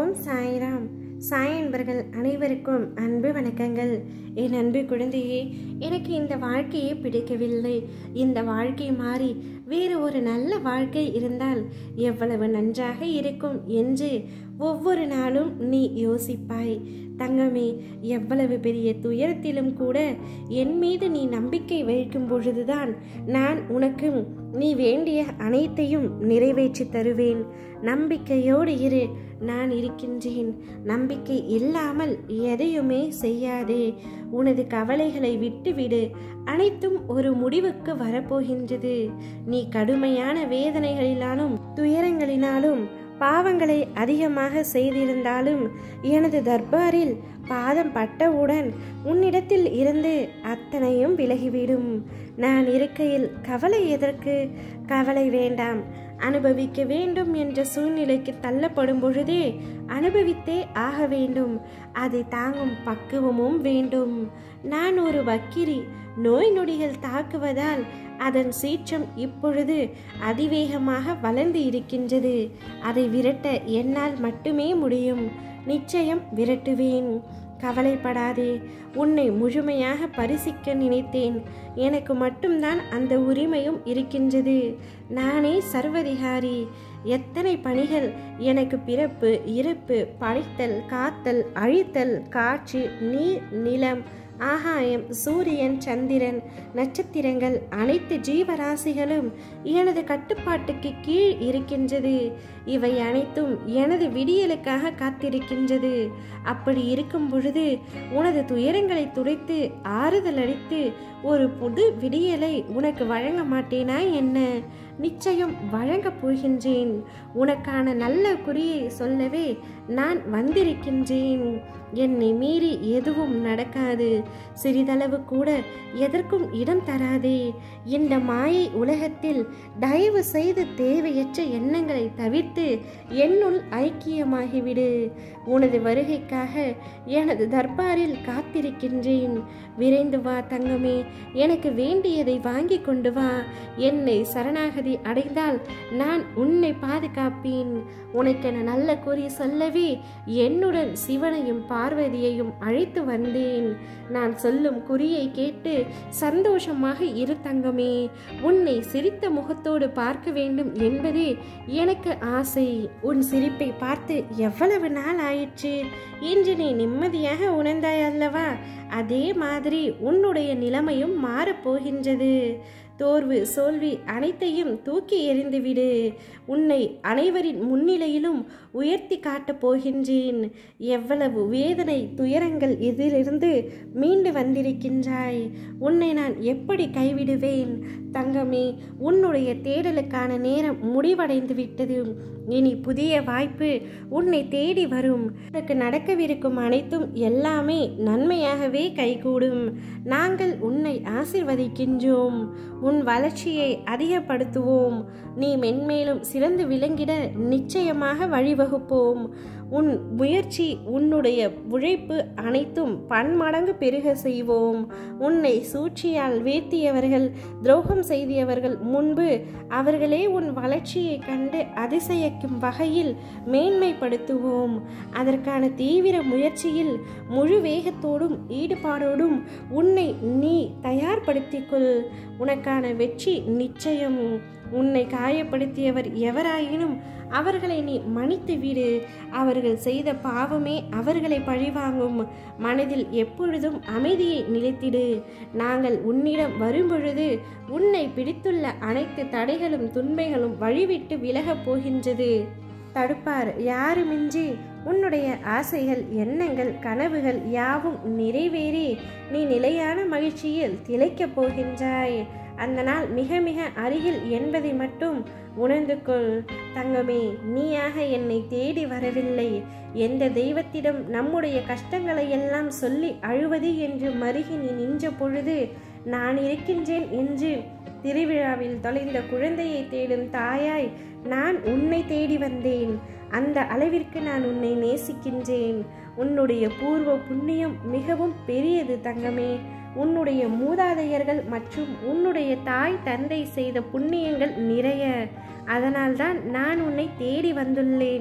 ஓம் சாய்ராம் சாய் என்பர்கள் அனைவருக்கும் அன்பு வணக்கங்கள் என் அன்பு குழந்தையே எனக்கு இந்த வாழ்க்கையே பிடிக்கவில்லை இந்த வாழ்க்கை மாறி வேறு ஒரு நல்ல வாழ்க்கை இருந்தால் எவ்வளவு நன்றாக இருக்கும் என்று ஒவ்வொரு நாளும் நீ யோசிப்பாய் தங்கமே எவ்வளவு பெரிய துயரத்திலும் கூட என் மீது நீ நம்பிக்கை வைக்கும் பொழுதுதான் நான் உனக்கு நீ வேண்டிய அனைத்தையும் நிறைவேற்றி தருவேன் நம்பிக்கையோடு இரு நான் இருக்கின்றேன் நம்பிக்கை இல்லாமல் எதையுமே செய்யாதே உனது கவலைகளை விட்டுவிடு அனைத்தும் ஒரு முடிவுக்கு வரப்போகின்றது நீ கடுமையான வேதனைகளினாலும் துயரங்களினாலும் பாவங்களை அதிகமாக செய்திருந்தாலும் எனது தர்பாரில் பாதம் பட்டவுடன் உன்னிடத்தில் இருந்து அத்தனையும் விலகிவிடும் நான் இருக்கையில் கவலை எதற்கு கவலை வேண்டாம் அனுபவிக்க வேண்டும் என்ற சூழ்நிலைக்கு தள்ளப்படும் பொழுதே அனுபவித்தே ஆக வேண்டும் அதை தாங்கும் பக்குவமும் வேண்டும் நான் ஒரு வக்கிரி நோய் நொடிகள் தாக்குவதால் அதன் சீற்றம் இப்பொழுது அதிவேகமாக வளர்ந்து இருக்கின்றது அதை விரட்ட என்னால் மட்டுமே முடியும் நிச்சயம் விரட்டுவேன் கவலைப்படாதே உன்னை முழுமையாக பரிசிக்க நினைத்தேன் எனக்கு மட்டும்தான் அந்த உரிமையும் இருக்கின்றது நானே சர்வதிகாரி எத்தனை பணிகள் எனக்கு பிறப்பு இறப்பு படைத்தல் காத்தல் அழித்தல் காற்று நீர் நிலம் ஆகாயம் சூரியன் சந்திரன் நட்சத்திரங்கள் அனைத்து ஜீவராசிகளும் எனது கட்டுப்பாட்டுக்கு கீழ் இருக்கின்றது இவை அனைத்தும் எனது விடியலுக்காக காத்திருக்கின்றது அப்படி இருக்கும் பொழுது உனது துயரங்களை துடைத்து ஆறுதல் அளித்து ஒரு புது விடியலை உனக்கு வழங்க மாட்டேனா என்ன நிச்சயம் வழங்கப் போகின்றேன் உனக்கான நல்ல குறியை சொல்லவே நான் வந்திருக்கின்றேன் என்னை மீறி எதுவும் நடக்காது சிறிதளவு கூட எதற்கும் இடம் தராதே இந்த மாயை உலகத்தில் தயவு செய்து தேவையற்ற எண்ணங்களை தவிர்த்து என்னுள் ஐக்கியமாகிவிடு உனது வருகைக்காக எனது தர்பாரில் காத்திருக்கின்றேன் விரைந்து வா தங்கமே எனக்கு வேண்டியதை வாங்கி கொண்டு வா என்னை சரணாகதி அடைந்தால் நான் உன்னை பாதுகாப்பேன் உனக்கென நல்ல குறி சொல்லவே என்னுடன் சிவனையும் பார்வதியையும் அழைத்து வந்தேன் நான் சொல்லும் குறியை கேட்டு சந்தோஷமாக இரு தங்கமே உன்னை சிரித்த முகத்தோடு பார்க்க வேண்டும் என்பதே எனக்கு ஆசை உன் சிரிப்பை பார்த்து எவ்வளவு நாள் ஆயிற்று இன்று நீ நிம்மதியாக உணர்ந்தாய் அல்லவா அதே மாதிரி உன்னுடைய நிலைமையும் மாறப்போகின்றது தோர்வு சோல்வி அனைத்தையும் தூக்கி எறிந்துவிடு உன்னை அனைவரின் முன்னிலையிலும் உயர்த்தி காட்டப் போகின்றேன் எவ்வளவு வேதனை துயரங்கள் இதிலிருந்து மீண்டு வந்திருக்கின்றாய் உன்னை நான் எப்படி கைவிடுவேன் தங்கமே உன்னுடைய தேடலுக்கான நேரம் முடிவடைந்து விட்டது இனி புதிய வாய்ப்பு உன்னை தேடி வரும் உனக்கு நடக்கவிருக்கும் அனைத்தும் எல்லாமே நன்மையாகவே கைகூடும் நாங்கள் உன்னை ஆசிர்வதிக்கின்றோம் உன் வளர்ச்சியை அதிகப்படுத்துவோம் நீ மென்மேலும் சிறந்து விளங்கிட நிச்சயமாக வழிவகுப்போம் உன் முயற்சி உன்னுடைய உழைப்பு அனைத்தும் பன்மடங்கு பெருக செய்வோம் உன்னை சூழ்ச்சியால் வீழ்த்தியவர்கள் துரோகம் செய்தியவர்கள் முன்பு அவர்களே உன் வளர்ச்சியை கண்டு அதிசயிக்கும் வகையில் மேன்மைப்படுத்துவோம் அதற்கான தீவிர முயற்சியில் முழு வேகத்தோடும் ஈடுபாடோடும் உன்னை நீ தயார்படுத்திக்கொள் உனக்கான வெற்றி நிச்சயம் உன்னை காயப்படுத்தியவர் எவராயினும் அவர்களை நீ மன்னித்து விடு அவர்கள் செய்த பாவமே அவர்களை பழிவாங்கும் மனதில் எப்பொழுதும் அமைதியை நிலைத்திடு நாங்கள் உன்னிடம் வரும்பொழுது உன்னை பிடித்துள்ள அனைத்து தடைகளும் துன்பைகளும் வழிவிட்டு விலகப் போகின்றது தடுப்பார் யாருமின்றி உன்னுடைய ஆசைகள் எண்ணங்கள் கனவுகள் யாவும் நிறைவேறி நீ நிலையான மகிழ்ச்சியில் திளைக்கப் போகின்றாய் அந்த நாள் மிக மிக அருகில் என்பதை மட்டும் உணர்ந்து கொள் தங்கமே நீயாக என்னை தேடி வரவில்லை எந்த தெய்வத்திடம் நம்முடைய கஷ்டங்களை எல்லாம் சொல்லி அழுவது என்று மருகி நீ நின்ற பொழுது நான் இருக்கின்றேன் என்று திருவிழாவில் தொலைந்த குழந்தையை தேடும் தாயாய் நான் உன்னை தேடி வந்தேன் அந்த அளவிற்கு நான் உன்னை நேசிக்கின்றேன் உன்னுடைய பூர்வ புண்ணியம் மிகவும் பெரியது தங்கமே உன்னுடைய மூதாதையர்கள் மற்றும் உன்னுடைய தாய் தந்தை செய்த புண்ணியங்கள் நிறைய அதனால்தான் நான் உன்னை தேடி வந்துள்ளேன்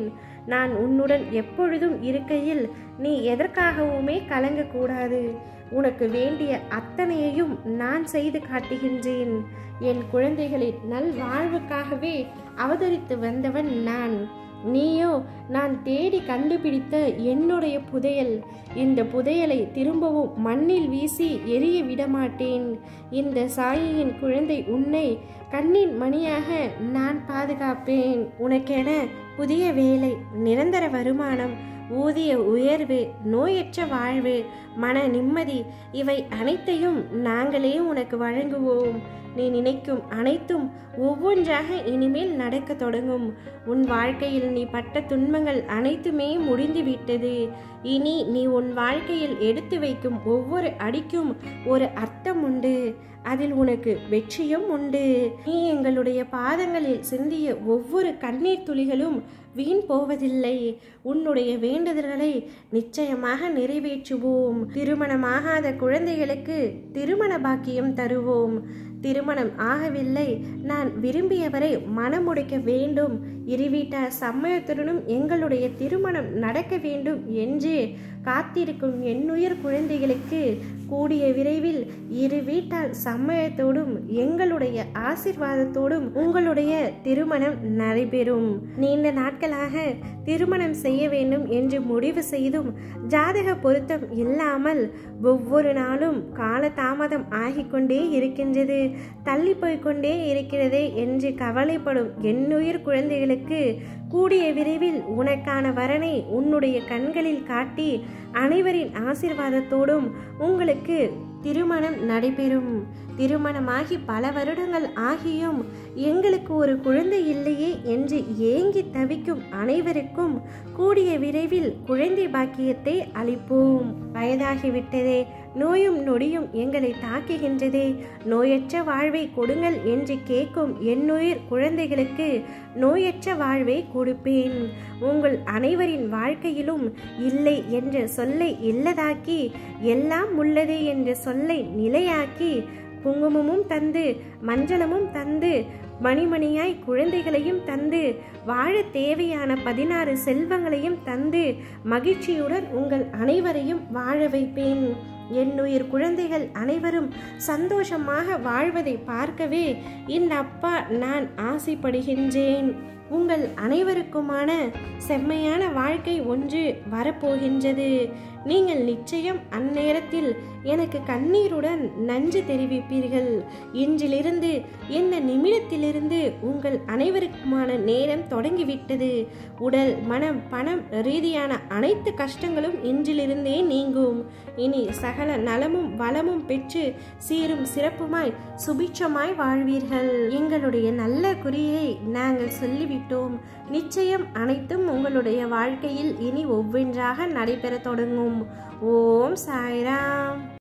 நான் உன்னுடன் எப்பொழுதும் இருக்கையில் நீ எதற்காகவுமே கலங்கக்கூடாது உனக்கு வேண்டிய அத்தனையையும் நான் செய்து காட்டுகின்றேன் என் குழந்தைகளின் நல்வாழ்வுக்காகவே அவதரித்து வந்தவன் நான் நீயோ நான் தேடி கண்டுபிடித்த என்னுடைய புதையல் இந்த புதையலை திரும்பவும் மண்ணில் வீசி எரிய விடமாட்டேன் இந்த சாயியின் குழந்தை உன்னை கண்ணின் மணியாக நான் பாதுகாப்பேன் உனக்கென புதிய வேலை நிரந்தர வருமானம் ஊதிய உயர்வு நோயற்ற வாழ்வு மன நிம்மதி இவை அனைத்தையும் நாங்களே உனக்கு வழங்குவோம் நீ நினைக்கும் அனைத்தும் ஒவ்வொன்றாக இனிமேல் நடக்க தொடங்கும் உன் வாழ்க்கையில் நீ பட்ட துன்பங்கள் அனைத்துமே முடிந்துவிட்டது இனி நீ உன் வாழ்க்கையில் எடுத்து வைக்கும் ஒவ்வொரு அடிக்கும் ஒரு அர்த்தம் உண்டு அதில் உனக்கு வெற்றியும் உண்டு நீ எங்களுடைய பாதங்களில் சிந்திய ஒவ்வொரு கண்ணீர் துளிகளும் வீண் போவதில்லை உன்னுடைய வேண்டுதல்களை நிச்சயமாக நிறைவேற்றுவோம் திருமணமாகாத குழந்தைகளுக்கு திருமண பாக்கியம் தருவோம் திருமணம் ஆகவில்லை நான் விரும்பியவரை மனமுடைக்க வேண்டும் இருவீட்டார் சம்மயத்துடனும் எங்களுடைய திருமணம் நடக்க வேண்டும் என்று காத்திருக்கும் என்னுயிர் குழந்தைகளுக்கு கூடிய விரைவில் இரு வீட்டார் சம்மயத்தோடும் எங்களுடைய ஆசிர்வாதத்தோடும் உங்களுடைய திருமணம் நடைபெறும் நீண்ட நாட்களாக திருமணம் செய்ய வேண்டும் என்று முடிவு செய்தும் ஜாதக பொருத்தம் இல்லாமல் ஒவ்வொரு நாளும் காலதாமதம் ஆகிக்கொண்டே இருக்கின்றது தள்ளி போய்கொண்டே இருக்கிறதே என்று கவலைப்படும் என்னுயிர் குழந்தைகளுக்கு கூடிய விரைவில் உனக்கான வரனை உன்னுடைய கண்களில் காட்டி அனைவரின் ஆசிர்வாதத்தோடும் உங்களுக்கு திருமணம் நடைபெறும் திருமணமாகி பல வருடங்கள் ஆகியும் எங்களுக்கு ஒரு குழந்தை இல்லையே என்று ஏங்கி தவிக்கும் அனைவருக்கும் கூடிய விரைவில் குழந்தை பாக்கியத்தை அளிப்போம் வயதாகிவிட்டதே நோயும் நொடியும் எங்களை தாக்குகின்றதே நோயற்ற வாழ்வை கொடுங்கள் என்று கேட்கும் என்னுயிர் குழந்தைகளுக்கு நோயற்ற வாழ்வை கொடுப்பேன் உங்கள் அனைவரின் வாழ்க்கையிலும் இல்லை என்ற சொல்லை இல்லதாக்கி எல்லாம் உள்ளது என்ற சொல்லை நிலையாக்கி குங்குமமும் தந்து மஞ்சளமும் தந்து மணிமணியாய் குழந்தைகளையும் தந்து வாழ தேவையான பதினாறு செல்வங்களையும் தந்து மகிழ்ச்சியுடன் உங்கள் அனைவரையும் வாழ வைப்பேன் என்னுயிர் குழந்தைகள் அனைவரும் சந்தோஷமாக வாழ்வதை பார்க்கவே இந்த அப்பா நான் ஆசைப்படுகின்றேன் உங்கள் அனைவருக்குமான செம்மையான வாழ்க்கை ஒன்று வரப்போகின்றது நீங்கள் நிச்சயம் அந்நேரத்தில் எனக்கு கண்ணீருடன் நன்றி தெரிவிப்பீர்கள் இன்றிலிருந்து இந்த நிமிடத்திலிருந்து உங்கள் அனைவருக்குமான நேரம் தொடங்கிவிட்டது உடல் மனம் பணம் ரீதியான அனைத்து கஷ்டங்களும் இன்றிலிருந்தே நீங்கும் இனி சகல நலமும் வளமும் பெற்று சீரும் சிறப்புமாய் சுபிட்சமாய் வாழ்வீர்கள் எங்களுடைய நல்ல குறியை நாங்கள் சொல்லிவிட்டோம் நிச்சயம் அனைத்தும் உங்களுடைய வாழ்க்கையில் இனி ஒவ்வொன்றாக நடைபெற தொடங்கும் ஓம் சாய்ராம்